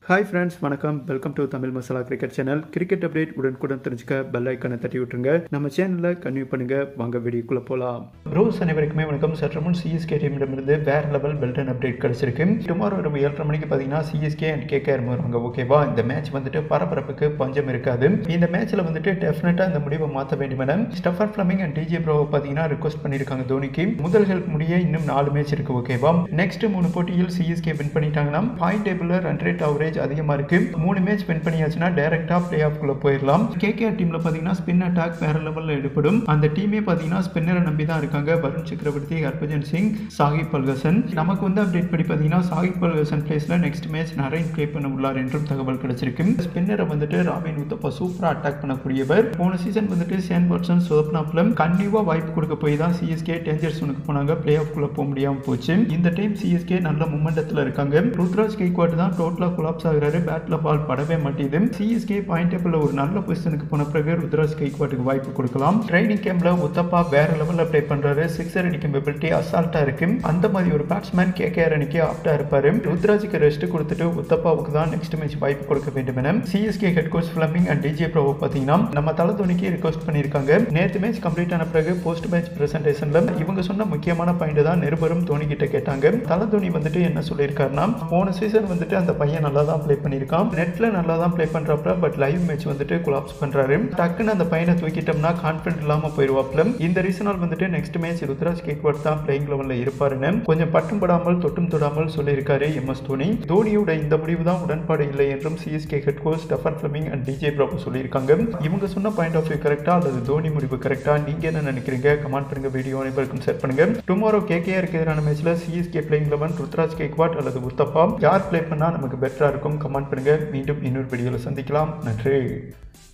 hi friends வணக்கம் welcome to Tamil masala cricket channel cricket update உடனுக்குடன் தெரிஞ்சுக்க பெல் ஐக்கனை தட்டி விட்டுருங்க நம்ம சேனலில் கன்வியூ பண்ணுங்க வாங்க வீடியோக்குள்ள போகலாம் ரோஸ் அனைவருக்குமே வணக்கம் சற்று முன் சிஎஸ்கே டீமிடமிருந்து வேற லெவல் பெல்டன் அப்டேட் கிடைச்சிருக்கு டுமாரோ இரவு ஏழரை மணிக்கு பார்த்தீங்கன்னா சிஎஸ்கே அண்ட் கேகேஆர் வருவாங்க ஓகேவா இந்த மேட்ச் வந்துட்டு பரபரப்புக்கு பஞ்சம் இருக்காது இந்த மேட்ச்ல வந்துட்டு டெஃபினட்டா இந்த முடிவை மாற்ற வேண்டும் என ஸ்டஃபர் ஃபிளமிங் அண்ட் டிஜே ப்ரோவை பார்த்தீங்கன்னா ரிக்வஸ்ட் பண்ணியிருக்காங்க தோனிக்கு முதல் ஹெல்ப் முடிய இன்னும் நாலு மேட்ச் இருக்கு ஓகேவா நெக்ஸ்ட் மூணு போட்டியில் சிஎஸ்கே வின் பண்ணிட்டாங்கன்னா point table run rate average அதிகமாக இருக்கு மூணு மேட்ச் வின் பண்ணியாச்சுன்னா டைரக்டா பிளே ஆஃப்குள்ள போயிடலாம் கேகேஆர் டீம்ல பார்த்தீங்கன்னா ஸ்பின் அட்டாக் வேற லெவலில் ஈடுபடும் அந்த டீமே பார்த்தீங்கன்னா ஸ்பின்னரை நம்பி தான் இருக்காங்க வருண் சக்கரவர்த்தி ஹர்பஜன் சிங் சாகிப் அல்கசன் நமக்கு வந்து அப்டேட் படி பார்த்தீங்கன்னா சாகிப் அல்கசன் பிளேஸ்ல நெக்ஸ்ட் மேட்ச் நரேன் பிளே பண்ண உள்ளார் என்றும் தகவல் கிடைச்சிருக்கு ஸ்பின்னரை வந்துட்டு ராபின் உத்தப்பா சூப்பரா அட்டாக் பண்ணக்கூடியவர் போன சீசன் வந்துட்டு சேன் வாட்சன் சோப்னாப்லம் கண்டிப்பா வாய்ப்பு கொடுக்க போய் தான் சிஎஸ்கே டேஞ்சர் சோனுக்கு போனாங்க பிளே ஆஃப்குள்ள போக முடியாம போச்சு இந்த டைம் சிஎஸ்கே நல்ல மூமெண்டத்தில் இருக்காங்க ருத்ராஜ் கைக்வாட் தான் டோட்டலா கொலாப்ஸ் ஆகுறாரு பேட்ல பால் படவே மாட்டேது சிஎஸ்கே பாயிண்ட் டேபிள் ஒரு நல்ல பொசிஷனுக்கு போன பிறகு ருத்ராஜ் கைக்வாட்டுக்கு வாய்ப்பு கொடுக்கலாம் ட்ரைனிங் கேம்ப்ல உத்தப்பா வேற லெவலில் ப்ளே பண்றாரு சிக்ஸர் அடிக்கும் எபிலிட்டி அசால்ட்டா இருக்கு அந்த மாதிரி ஒரு பேட்ஸ்மேன் கேகேஆர் அணிக்கு ஆப்டா இருப்பாரு ருத்ராஜுக்கு ரெஸ்ட் கொடுத்துட்டு உத்தப்பாவுக்கு தான் நெக்ஸ்ட் மேட்ச் வாய்ப்பு கொடுக்க வேண்டும் என CSK head coach Fleming and DJ ப்ரோவை பார்த்தீங்கன்னா நம்ம தலை தோனிக்கு ரிக்வஸ்ட் பண்ணியிருக்காங்க நேற்று மேட்ச் கம்ப்ளீட் ஆன பிறகு போஸ்ட் மேட்ச் பிரசன்டேஷன்ல இவங்க சொன்ன முக்கியமான பாயிண்ட் தான் நிருபரும் தோனி கிட்ட கேட்டாங்க தலை தோனி வந்துட்டு என்ன சொல்லியிருக்காருன்னா போன சீசன் வந்துட்டு அந்த பையன் நல்லா தான் ப்ளே பண்ணியிருக்கான் நெட்ல நல்லா தான் ப்ளே பண்றப்ப பட் லைவ் மேட்ச் வந்துட்டு கொலாப்ஸ் பண்றாரு டக்குன்னு அந்த பையனை தூக்கிட்டோம்னா கான்ஃபிடன்ட் இல்லாம போயிருவாப்ல இந்த ரீசனால் வந்துட்டு நெக்ஸ்ட் மேட்ச் ருத்ராஜ் கேக்வாட் தான் பிளேயிங் லெவலில் இருப்பாருன்னு கொஞ்சம் பட்டும் படாமல் தொட்டும் தொடாமல் சொல்லியிருக்காரு எம் எஸ் தோனி தோனியோட இந்த முடிவு தான் உடன்பாடு இல்லை என்றும் CSK head coach Stephen Fleming and DJ Bravo சொல்லியிருக்காங்க இவங்க சொன்ன பாயிண்ட் ஆஃப் வியூ கரெக்டா அல்லது தோனி முடிவு கரெக்டா நீங்க என்ன நினைக்கிறீங்க கமெண்ட் பண்ணுங்க வீடியோ அனைவருக்கும் ஷேர் பண்ணுங்க டுமாரோ கேகேஆருக்கு எதிரான மேட்ச்ல CSK playing eleven Ruturaj Gaikwad அல்லது உத்தப்பா யார் ப்ளே பண்ணா நமக்கு பெட்டரா இருக்கும் கமெண்ட் பண்ணுங்க மீண்டும் இன்னொரு வீடியோவில் சந்திக்கலாம் நன்றி